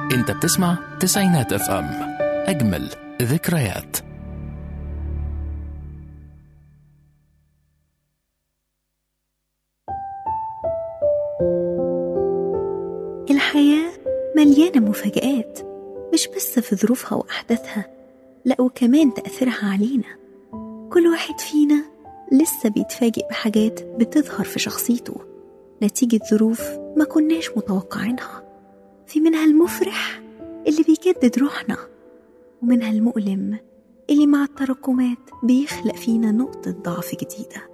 انت بتسمع تسعينات اف ام اجمل ذكريات الحياة مليانة مفاجآت مش بس في ظروفها وأحداثها لأ وكمان تأثيرها علينا كل واحد فينا لسه بيتفاجئ بحاجات بتظهر في شخصيته نتيجة ظروف ما كناش متوقعينها في منها المفرح اللي بيجدد روحنا ومنها المؤلم اللي مع التراكمات بيخلق فينا نقطة ضعف جديدة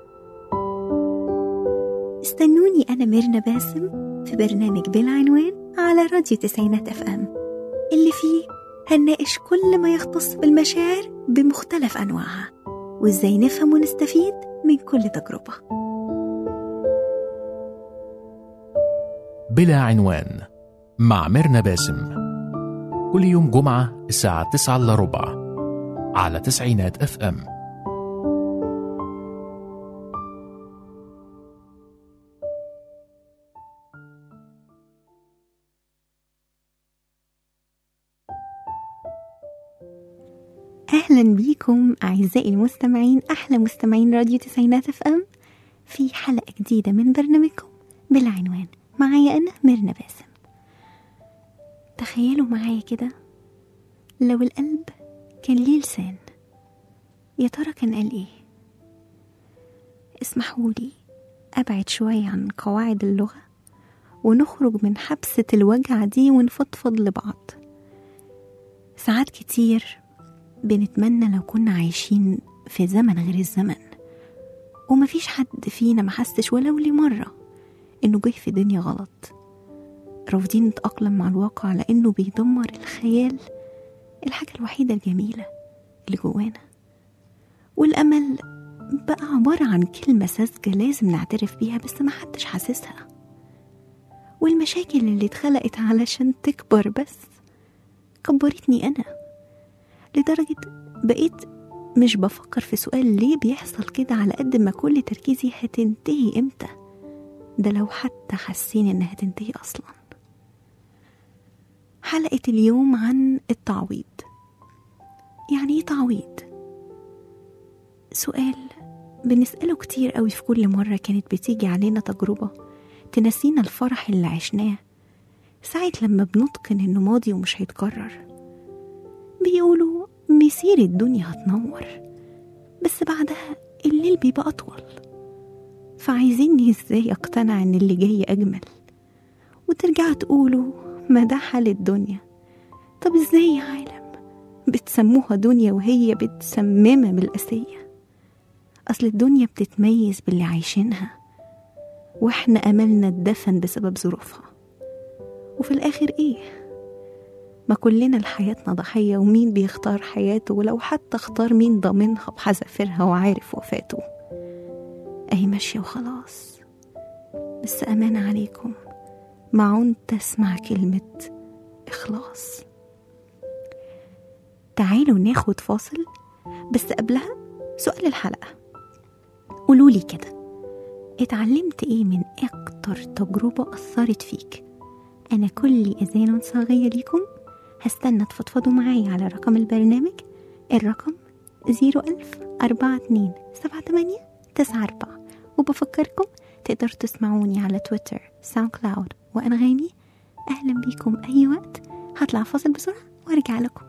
استنوني أنا ميرنا باسم في برنامج بالعنوان على راديو تسعينات اف ام اللي فيه هنناقش كل ما يختص بالمشاعر بمختلف أنواعها وإزاي نفهم ونستفيد من كل تجربة بلا عنوان مع ميرنا باسم كل يوم جمعة الساعة 9 إلا ربع على تسعينات اف ام أهلا بيكم أعزائي المستمعين أحلى مستمعين راديو تسعينات اف ام في حلقة جديدة من برنامجكم بالعنوان معايا أنا ميرنا باسم تخيلوا معايا كده لو القلب كان ليه لسان يا ترى كان قال ايه اسمحولي أبعد شوية عن قواعد اللغة ونخرج من حبسة الوجع دي ونفضفض لبعض ساعات كتير بنتمنى لو كنا عايشين في زمن غير الزمن ومفيش حد فينا محسش ولو لمرة إنه جه في دنيا غلط رافضين نتأقلم مع الواقع لأنه بيدمر الخيال الحاجة الوحيدة الجميلة اللي جوانا والأمل بقى عبارة عن كلمة ساذجة لازم نعترف بيها بس محدش حاسسها والمشاكل اللي اتخلقت علشان تكبر بس كبرتني أنا لدرجة بقيت مش بفكر في سؤال ليه بيحصل كده على قد ما كل تركيزي هتنتهي امتى ده لو حتى حاسين انها تنتهي اصلا حلقة اليوم عن التعويض يعني ايه تعويض سؤال بنسأله كتير قوي في كل مرة كانت بتيجي علينا تجربة تنسينا الفرح اللي عشناه ساعة لما بنتقن انه ماضي ومش هيتكرر بيقولوا مسير الدنيا هتنور بس بعدها الليل بيبقى أطول فعايزيني ازاي اقتنع ان اللي جاي أجمل وترجعوا تقولوا ما ده حال الدنيا طب ازاي يا عالم بتسموها دنيا وهي بتسممة بالأسية أصل الدنيا بتتميز باللي عايشينها واحنا أملنا اتدفن بسبب ظروفها وفي الآخر إيه؟ ما كلنا لحياتنا ضحية ومين بيختار حياته ولو حتى اختار مين ضامنها بحذافيرها وعارف وفاته أهي ماشية وخلاص بس أمان عليكم ما عنت أسمع كلمة إخلاص تعالوا ناخد فاصل بس قبلها سؤال الحلقة قولولي كده اتعلمت ايه من اكتر تجربة أثرت فيك أنا كل أذان صاغية ليكم هستنى تفضفضوا معايا على رقم البرنامج الرقم زيرو ألف أربعة اتنين سبعة تمانية تسعة أربعة وبفكركم تقدروا تسمعوني على تويتر ساوند كلاود وأنغامي أهلا بيكم أي وقت هطلع فاصل بسرعة وأرجع لكم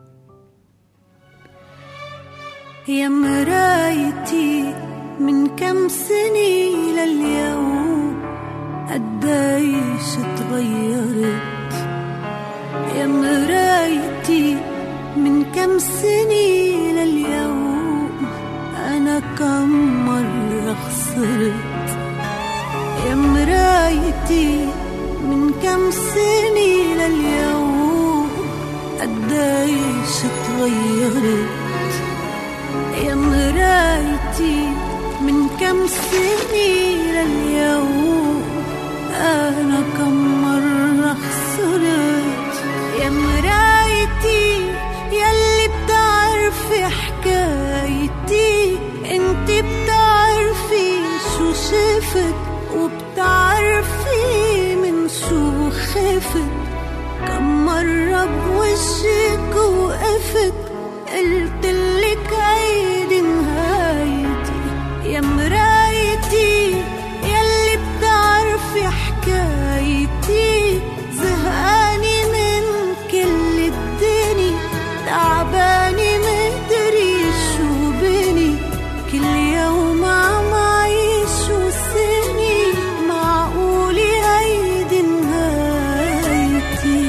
يا مرايتي من كم سنة لليوم قديش اتغيرت يا مرايتي من كم سنة لليوم أنا كم مرة خسرت يا مرايتي من كم سنة لليوم قديش اتغيرت يا مرايتي من كم سنة لليوم أنا كم مرة خسرت يا مرايتي يلي بتعرفي حكايتي انت بتعرفي شو شفت وبتعرفي من شو خفت كم مرة بوشك وقفت قلتلك عيدي نهايتي يا مرايتي يلي بتعرفي حكايتي زهقاني من كل الدنيا تعباني مدري شو بني كل يوم عم عيش وسني معقولي هيدي نهايتي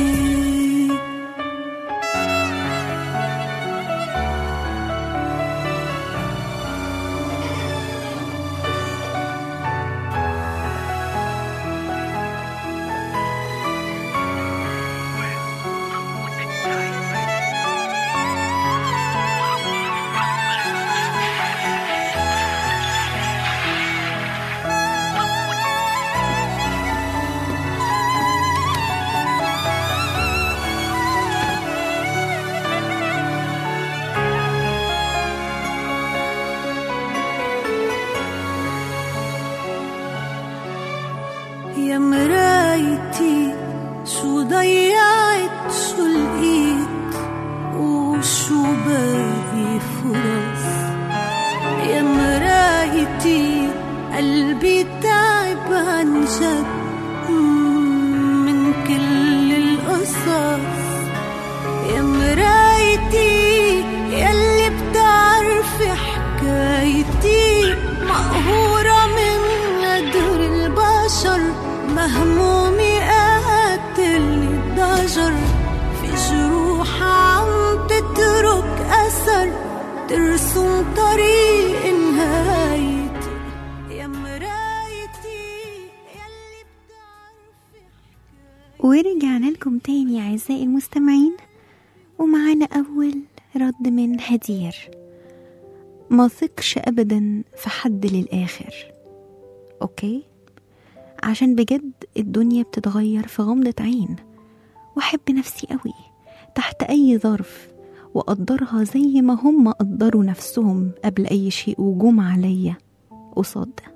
يا مرايتي شو ضيعت شو لقيت وشو باقي فرص يا مرايتي قلبي تعب عن جد مم، من كل القصص يا مرايتي يلي بتعرفي حكايتي مقهورة من قدر البشر مهمومي قاتلني الضجر في جروح عم تترك أثر ترسم طريق نهايتي يا مرايتي يلي بتعرفي ورجعنا لكم تاني أعزائي المستمعين ومعانا أول رد من هدير ما ثقش أبدا في حد للآخر أوكي عشان بجد الدنيا بتتغير في غمضة عين وأحب نفسي قوي تحت أي ظرف وأقدرها زي ما هم قدروا نفسهم قبل أي شيء وجوم عليا قصاد ده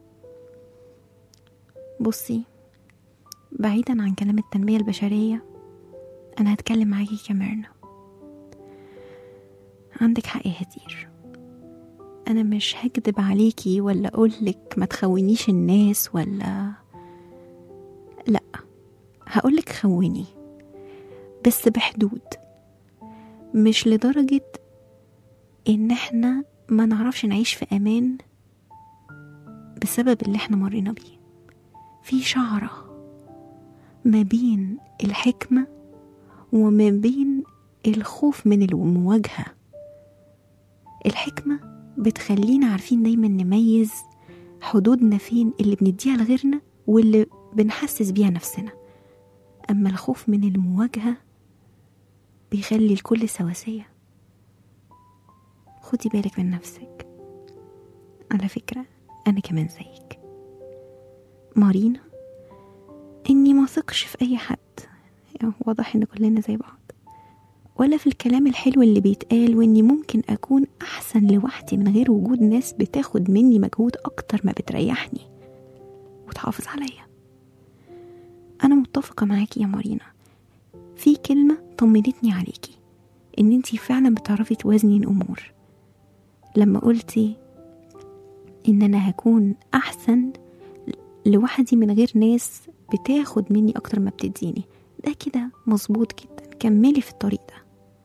بصي بعيدا عن كلام التنمية البشرية أنا هتكلم معاكي كميرنا عندك حق يا هدير أنا مش هكدب عليكي ولا أقولك ما تخونيش الناس ولا لأ هقولك خوني بس بحدود مش لدرجة إن احنا ما نعرفش نعيش في أمان بسبب اللي احنا مرينا بيه في شعرة ما بين الحكمة وما بين الخوف من المواجهة الحكمة بتخلينا عارفين دايما نميز حدودنا فين اللي بنديها لغيرنا واللي بنحسس بيها نفسنا أما الخوف من المواجهة بيخلي الكل سواسية خدي بالك من نفسك على فكرة أنا كمان زيك مارينا إني ما ثقش في أي حد يعني واضح إن كلنا زي بعض ولا في الكلام الحلو اللي بيتقال وإني ممكن أكون أحسن لوحدي من غير وجود ناس بتاخد مني مجهود أكتر ما بتريحني وتحافظ عليا أنا متفقة معاكي يا مارينا في كلمة طمنتني عليكي إن انتي فعلا بتعرفي توازني الأمور لما قلتي إن أنا هكون أحسن لوحدي من غير ناس بتاخد مني أكتر ما بتديني ده كده مظبوط جدا كملي في الطريق ده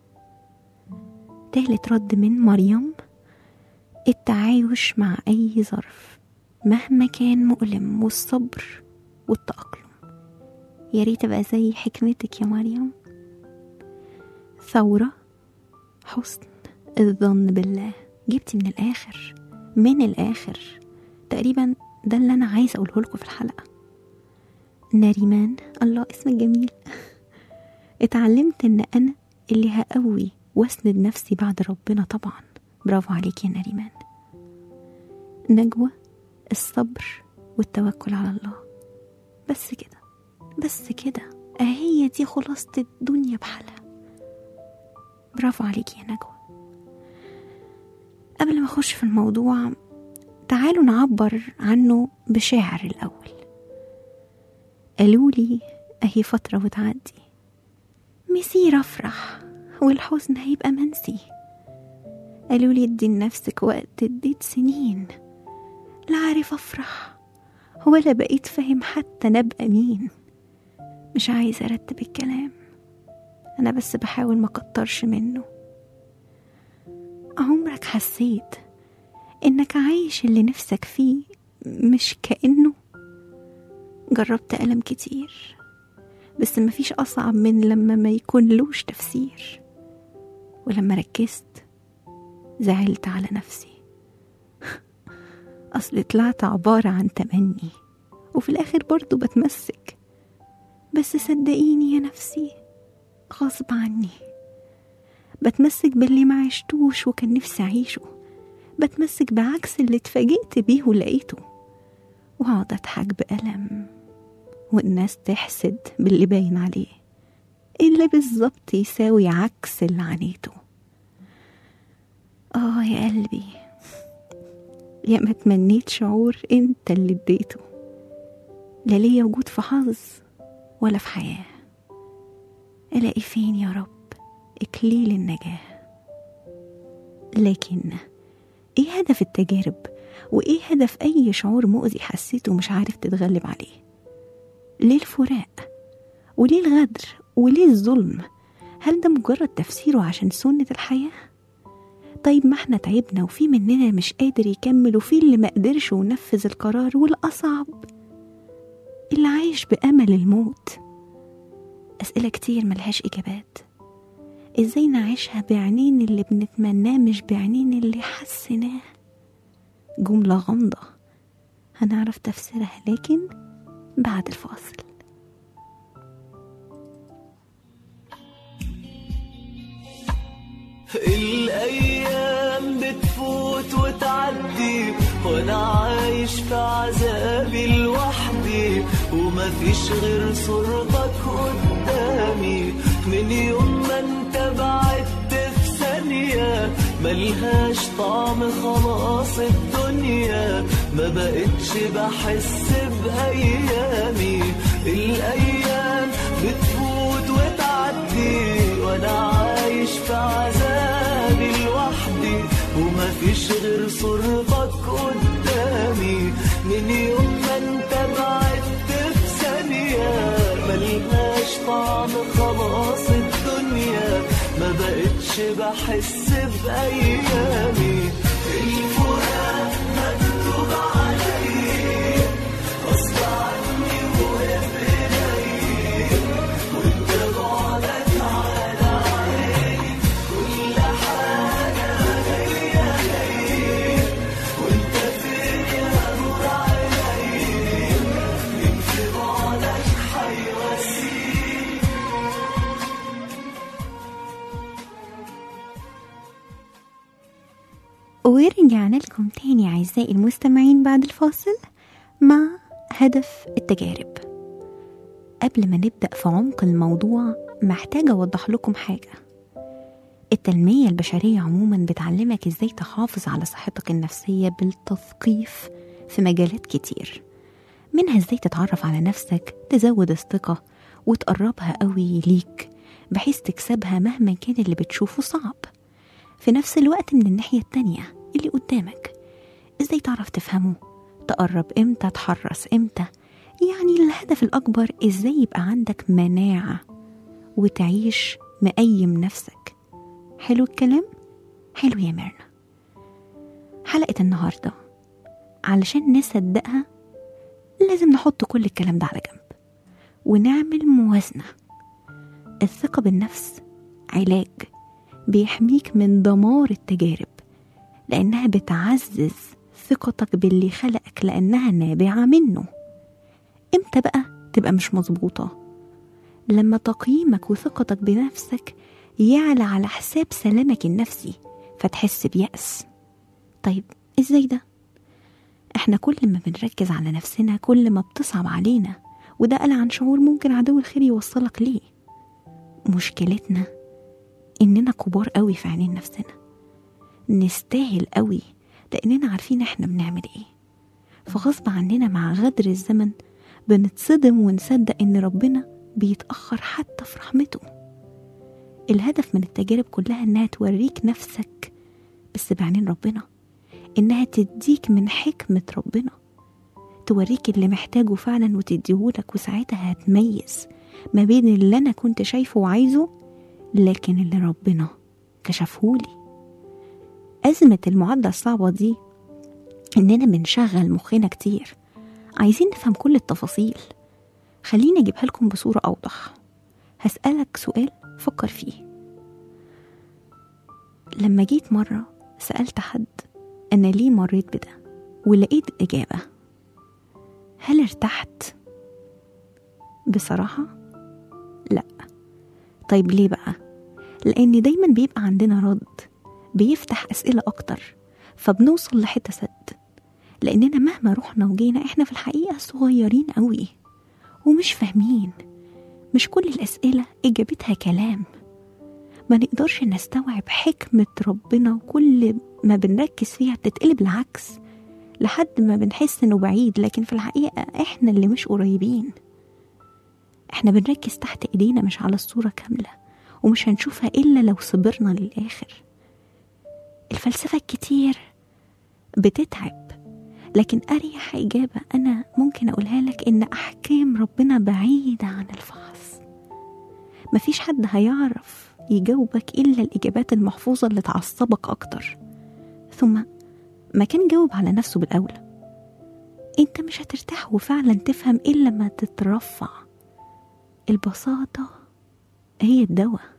تالت رد من مريم التعايش مع أي ظرف مهما كان مؤلم والصبر والتأقلم يا ريت أبقى زي حكمتك يا مريم ثورة حسن الظن بالله جبتي من الآخر من الآخر تقريبا ده اللي أنا عايزة أقوله لكم في الحلقة نريمان الله اسمك جميل اتعلمت إن أنا اللي هقوي واسند نفسي بعد ربنا طبعا برافو عليكي يا نريمان نجوى الصبر والتوكل على الله بس كده بس كده اهي دي خلاصة الدنيا بحالها برافو عليكي يا نجوى قبل ما اخش في الموضوع تعالوا نعبر عنه بشعر الاول قالوا لي اهي فترة وتعدي مسير أفرح والحزن هيبقى منسي قالوا لي ادي لنفسك وقت اديت سنين لا عارف أفرح ولا بقيت فاهم حتى نبقى مين مش عايزة أرتب الكلام أنا بس بحاول ما كترش منه عمرك حسيت إنك عايش اللي نفسك فيه مش كأنه جربت ألم كتير بس مفيش أصعب من لما ما يكون لوش تفسير ولما ركزت زعلت على نفسي أصل طلعت عبارة عن تمني وفي الآخر برضو بتمسك بس صدقيني يا نفسي غصب عني بتمسك باللي ما عشتوش وكان نفسي أعيشه بتمسك بعكس اللي اتفاجئت بيه ولقيته وأقعد أضحك بألم والناس تحسد باللي باين عليه اللي بالظبط يساوي عكس اللي عانيته آه يا قلبي يا ما تمنيت شعور انت اللي اديته لا ليا وجود في حظ ولا في حياة الاقي فين يا رب اكليل النجاة لكن ايه هدف التجارب وايه هدف اي شعور مؤذي حسيته مش عارف تتغلب عليه ليه الفراق وليه الغدر وليه الظلم هل ده مجرد تفسيره عشان سنة الحياة طيب ما احنا تعبنا وفي مننا مش قادر يكمل وفي اللي ما قدرش ونفذ القرار والأصعب اللي عايش بأمل الموت أسئلة كتير ملهاش إجابات إزاي نعيشها بعينين اللي بنتمناه مش بعينين اللي حسناه جملة غامضة هنعرف تفسيرها لكن بعد الفاصل الأيام بتفوت وتعدي وأنا عايش في عذابي لوحدي ومفيش غير صورتك قدامي من يوم ما انت بعدت في ثانية ملهاش طعم خلاص الدنيا ما بقتش بحس بأيامي الأيام بتفوت وتعدي وأنا عايش في عذابي لوحدي ومفيش غير صورتك قدامي من يوم ما انت بعدت في ثانية ملهاش طعم خلاص الدنيا ما بقتش بحس بأيامي الفراق مكتوب علي غصب عني وبإيدي وانت بعدك على عيني كل حاجة جاية جاي وانت فين يا نور عيني من في بعدك حيواسيني ورجعنا لكم تاني أعزائي المستمعين بعد الفاصل مع هدف التجارب قبل ما نبدأ في عمق الموضوع محتاجة أوضح لكم حاجة التنمية البشرية عموما بتعلمك ازاي تحافظ على صحتك النفسية بالتثقيف في مجالات كتير منها ازاي تتعرف على نفسك تزود الثقة وتقربها قوي ليك بحيث تكسبها مهما كان اللي بتشوفه صعب في نفس الوقت من الناحية التانية اللي قدامك ازاي تعرف تفهمه تقرب امتى تحرص امتى يعني الهدف الأكبر ازاي يبقى عندك مناعة وتعيش مقيم نفسك حلو الكلام؟ حلو يا ميرنا حلقة النهاردة علشان نصدقها لازم نحط كل الكلام ده على جنب ونعمل موازنة الثقة بالنفس علاج بيحميك من دمار التجارب لأنها بتعزز ثقتك باللي خلقك لأنها نابعة منه امتى بقى تبقى مش مظبوطة لما تقييمك وثقتك بنفسك يعلى على حساب سلامك النفسي فتحس بيأس طيب ازاي ده احنا كل ما بنركز على نفسنا كل ما بتصعب علينا وده قال عن شعور ممكن عدو الخير يوصلك ليه مشكلتنا اننا كبار قوي في عينين نفسنا نستاهل قوي لاننا عارفين احنا بنعمل ايه فغصب عننا مع غدر الزمن بنتصدم ونصدق ان ربنا بيتأخر حتى في رحمته الهدف من التجارب كلها إنها توريك نفسك بس بعينين ربنا إنها تديك من حكمة ربنا توريك اللي محتاجه فعلا وتديهولك وساعتها هتميز ما بين اللي أنا كنت شايفه وعايزه لكن اللي ربنا كشفهولي أزمة المعادلة الصعبة دي إننا بنشغل مخنا كتير عايزين نفهم كل التفاصيل خليني أجيبها لكم بصورة أوضح هسألك سؤال فكر فيه لما جيت مرة سألت حد أنا ليه مريت بده ولقيت إجابة هل ارتحت؟ بصراحة لا طيب ليه بقى؟ لأن دايما بيبقى عندنا رد بيفتح أسئلة أكتر فبنوصل لحتة سد لأننا مهما رحنا وجينا إحنا في الحقيقة صغيرين قوي ومش فاهمين مش كل الأسئلة إجابتها كلام ما نقدرش نستوعب حكمة ربنا وكل ما بنركز فيها بتتقلب العكس لحد ما بنحس إنه بعيد لكن في الحقيقة إحنا اللي مش قريبين إحنا بنركز تحت إيدينا مش على الصورة كاملة ومش هنشوفها إلا لو صبرنا للآخر الفلسفة الكتير بتتعب لكن أريح إجابة أنا ممكن أقولها لك إن أحكام ربنا بعيدة عن الفحص مفيش حد هيعرف يجاوبك إلا الإجابات المحفوظة اللي تعصبك أكتر ثم ما كان جاوب على نفسه بالأولى أنت مش هترتاح وفعلا تفهم إلا ما تترفع البساطة هي الدواء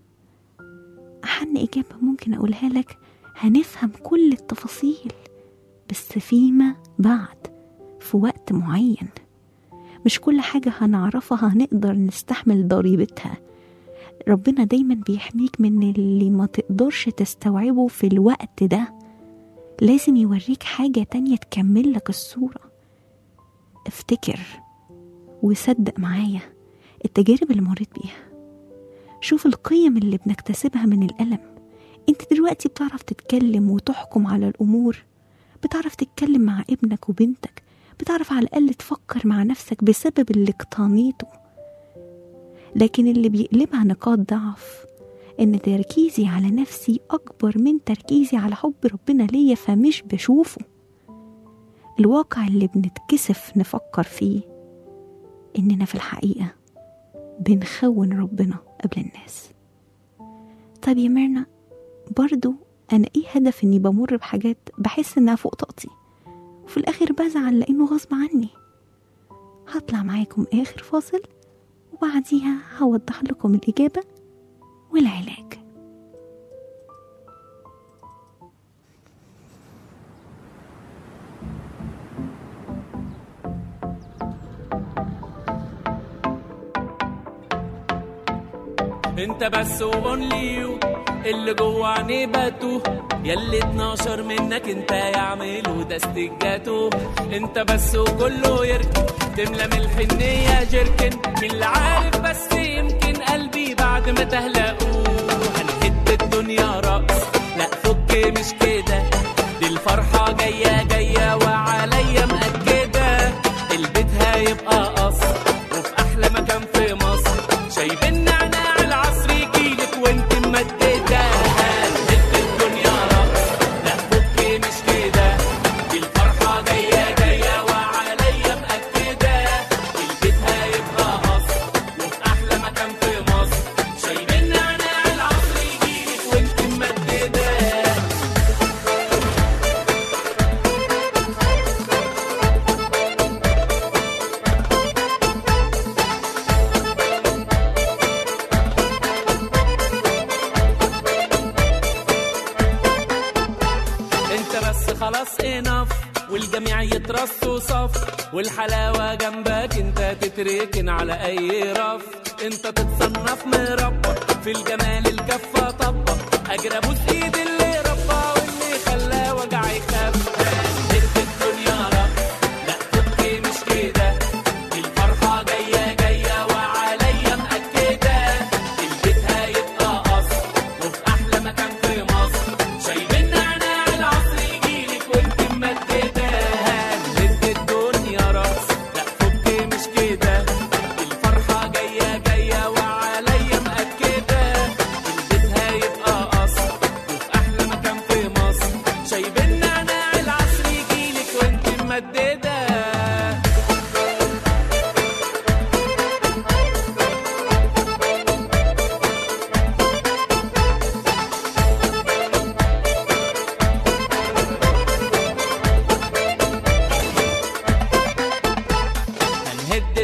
أحن إجابة ممكن أقولها لك هنفهم كل التفاصيل بس فيما بعد في وقت معين مش كل حاجة هنعرفها هنقدر نستحمل ضريبتها ربنا دايما بيحميك من اللي ما تقدرش تستوعبه في الوقت ده لازم يوريك حاجة تانية تكمل لك الصورة افتكر وصدق معايا التجارب اللي مريت بيها شوف القيم اللي بنكتسبها من الألم انت دلوقتي بتعرف تتكلم وتحكم على الأمور بتعرف تتكلم مع ابنك وبنتك بتعرف على الأقل تفكر مع نفسك بسبب اللي اقتنيته لكن اللي بيقلبها نقاط ضعف إن تركيزي على نفسي أكبر من تركيزي على حب ربنا ليا فمش بشوفه الواقع اللي بنتكسف نفكر فيه إننا في الحقيقة بنخون ربنا قبل الناس طب يا ميرنا برضو أنا إيه هدف إني بمر بحاجات بحس إنها فوق طاقتي وفي الآخر بزعل لأنه غصب عني هطلع معاكم آخر فاصل وبعديها هوضح لكم الإجابة والعلاج انت بس واونلي يو اللي جوه عينيه باتوه ياللي 12 منك انت يعملوا ده استجاتو انت بس وكله يركن تملى من الحنية جركن مين اللي عارف بس يمكن قلبي بعد ما تهلقوه هنهد الدنيا رقص لا فك مش كده دي الفرحة جاية جاية وعليا مأكدة البيت هيبقى قصر وفي أحلى مكان في مصر شايف النعناع العصر يجيلك وانت ممددة هنهد الدنيا رقص لا فك مش كده دي الفرحة جاية جاية وعليا مأكدة البيت هيبقى قصر وفي أحلى مكان في مصر شايف النعناع العصر يجيلك وانت ممددة انت بس خلاص انف والجميع يترص وصف والحلاوة جنبك انت تتركن على اي رف انت تتصنف مربى في الجمال الكفة طبة اجرى ابوس ايد اللي ربى واللي خلاه وجع يخف هنهد الدنيا رف لا فك مش كده الفرحة جاية جاية وعليا مأكدة البيت هيبقى قصر وفي أحلى مكان في مصر شايف النعناع العصر يجيلك وانت ممددة هنهد الدنيا راس لا فك مش كده الفرحة جاية جاية وعليا مأكدة البيت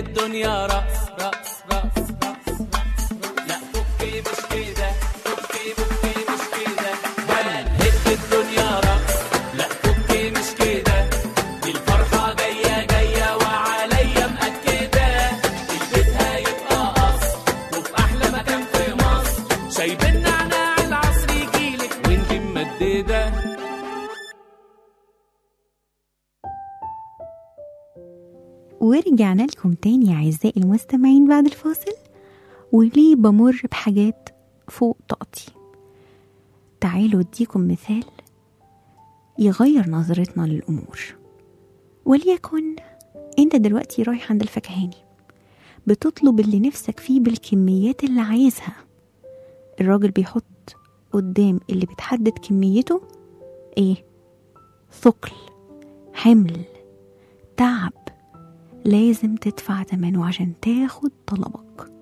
الدنيا رأس رأس رأس رأس لا فكي مش كده فكي فكي مش كده هنهد الدنيا رأس لا فكي مش كده دي الفرحة جاية جاية وعليا مأكدة البيت هيبقى قصر وفي أحلى مكان في مصر شايب النعناع العصر يجيلك وانت ممددة ورجعنا لكم تاني يا أعزائي المستمعين بعد الفاصل وليه بمر بحاجات فوق طاقتي تعالوا اديكم مثال يغير نظرتنا للأمور وليكن انت دلوقتي رايح عند الفكهاني بتطلب اللي نفسك فيه بالكميات اللي عايزها الراجل بيحط قدام اللي بتحدد كميته ايه ثقل حمل تعب لازم تدفع تمنه عشان تاخد طلبك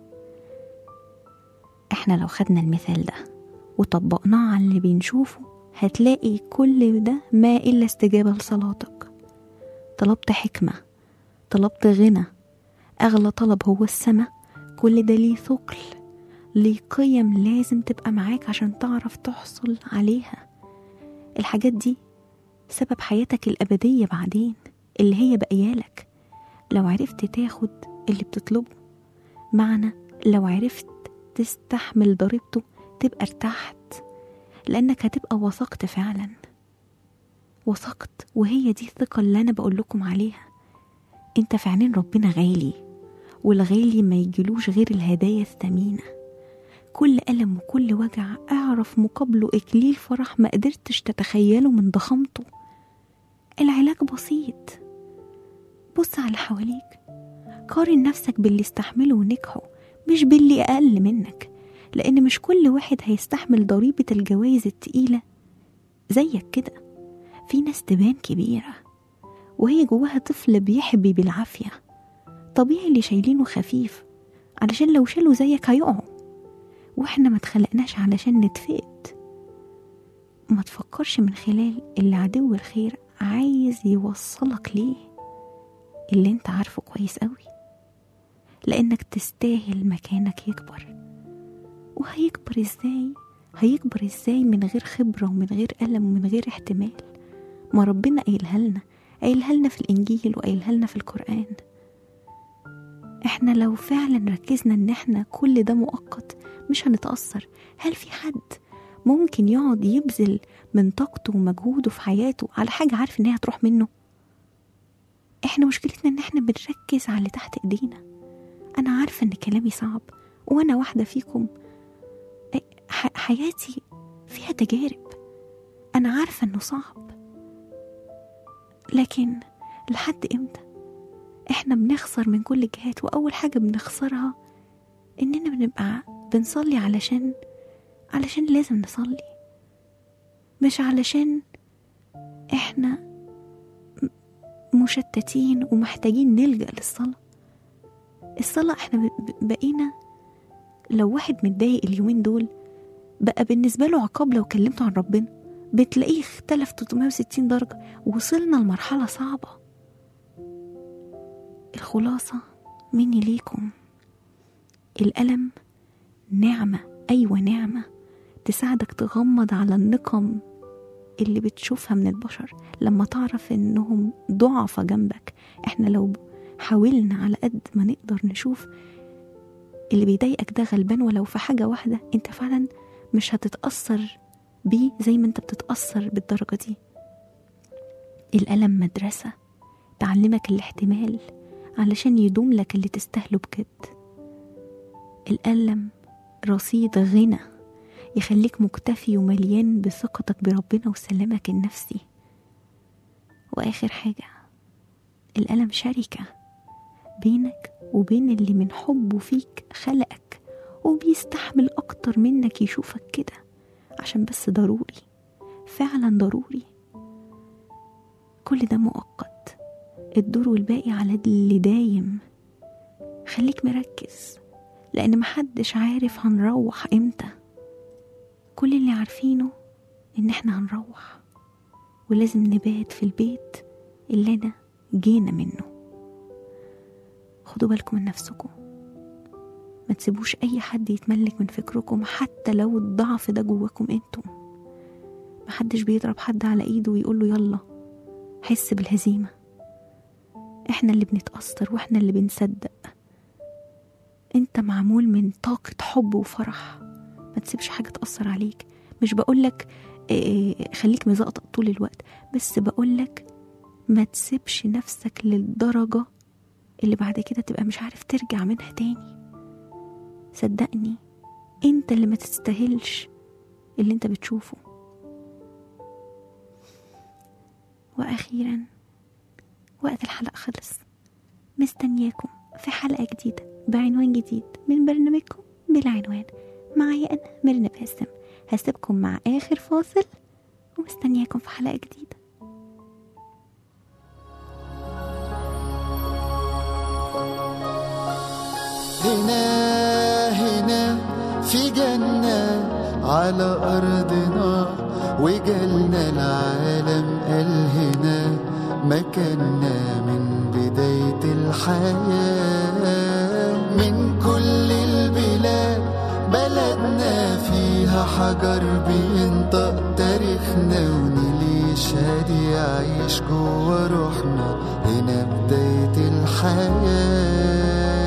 احنا لو خدنا المثال ده وطبقناه على اللي بنشوفه هتلاقي كل ده ما إلا استجابة لصلاتك طلبت حكمة طلبت غنى أغلى طلب هو السماء كل ده ليه ثقل ليه قيم لازم تبقى معاك عشان تعرف تحصل عليها الحاجات دي سبب حياتك الأبدية بعدين اللي هي بقيالك لو عرفت تاخد اللي بتطلبه معنى لو عرفت تستحمل ضريبته تبقى ارتحت لأنك هتبقى وثقت فعلا وثقت وهي دي الثقة اللي أنا بقول لكم عليها انت في عينين ربنا غالي والغالي ما يجيلوش غير الهدايا الثمينة كل ألم وكل وجع اعرف مقابله إكليل فرح ما قدرتش تتخيله من ضخامته العلاج بسيط بص على حواليك قارن نفسك باللي استحمله ونجحوا مش باللي أقل منك لأن مش كل واحد هيستحمل ضريبة الجوائز التقيلة زيك كده في ناس تبان كبيرة وهي جواها طفل بيحبي بالعافية طبيعي اللي شايلينه خفيف علشان لو شالوا زيك هيقعوا واحنا ما اتخلقناش علشان نتفقد ما تفكرش من خلال اللي عدو الخير عايز يوصلك ليه اللي انت عارفه كويس قوي لانك تستاهل مكانك يكبر وهيكبر ازاي هيكبر ازاي من غير خبرة ومن غير ألم ومن غير احتمال ما ربنا قايلها لنا قايلها لنا في الإنجيل وقايلها لنا في القرآن احنا لو فعلا ركزنا ان احنا كل ده مؤقت مش هنتأثر هل في حد ممكن يقعد يبذل من طاقته ومجهوده في حياته على حاجة عارف ان هي هتروح منه احنا مشكلتنا ان احنا بنركز على اللي تحت ايدينا انا عارفة ان كلامي صعب وانا واحدة فيكم ح- حياتي فيها تجارب انا عارفة انه صعب لكن لحد امتى احنا بنخسر من كل الجهات واول حاجة بنخسرها اننا بنبقى بنصلي علشان علشان لازم نصلي مش علشان احنا م- مشتتين ومحتاجين نلجأ للصلاة الصلاة احنا ب- ب- بقينا لو واحد متضايق اليومين دول بقى بالنسبة له عقاب لو كلمته عن ربنا بتلاقيه اختلف 360 درجة وصلنا لمرحلة صعبة الخلاصة مني ليكم الألم نعمة أيوة نعمة تساعدك تغمض على النقم اللي بتشوفها من البشر لما تعرف انهم ضعفة جنبك احنا لو حاولنا على قد ما نقدر نشوف اللي بيضايقك ده غلبان ولو في حاجة واحدة انت فعلا مش هتتأثر بيه زي ما انت بتتأثر بالدرجة دي الألم مدرسة تعلمك الاحتمال علشان يدوم لك اللي تستاهله بجد الألم رصيد غنى يخليك مكتفي ومليان بثقتك بربنا وسلامك النفسي وآخر حاجة الألم شركة بينك وبين اللي من حبه فيك خلقك وبيستحمل أكتر منك يشوفك كده عشان بس ضروري فعلا ضروري كل ده مؤقت الدور والباقي على اللي دايم خليك مركز لأن محدش عارف هنروح امتى كل اللي عارفينه إن احنا هنروح ولازم نبات في البيت اللي أنا جينا منه خدوا بالكم من نفسكم ما تسيبوش اي حد يتملك من فكركم حتى لو الضعف ده جواكم انتم محدش بيضرب حد على ايده ويقول له يلا حس بالهزيمة احنا اللي بنتأثر واحنا اللي بنصدق انت معمول من طاقة حب وفرح ما تسيبش حاجة تأثر عليك مش بقولك إيه، خليك مزقطق طول الوقت بس بقولك ما تسيبش نفسك للدرجة اللي بعد كده تبقى مش عارف ترجع منها تاني صدقني انت اللي ما تستاهلش اللي انت بتشوفه واخيرا وقت الحلقة خلص مستنياكم في حلقة جديدة بعنوان جديد من برنامجكم بالعنوان معايا أنا ميرنا باسم هسيبكم مع آخر فاصل ومستنياكم في حلقة جديدة هنا هنا في جنة على أرضنا وجالنا العالم قال هنا مكاننا من بداية الحياة من كل البلاد بلدنا فيها حجر بينطق تاريخنا ونيل يشهد يعيش جوا روحنا هنا بداية الحياة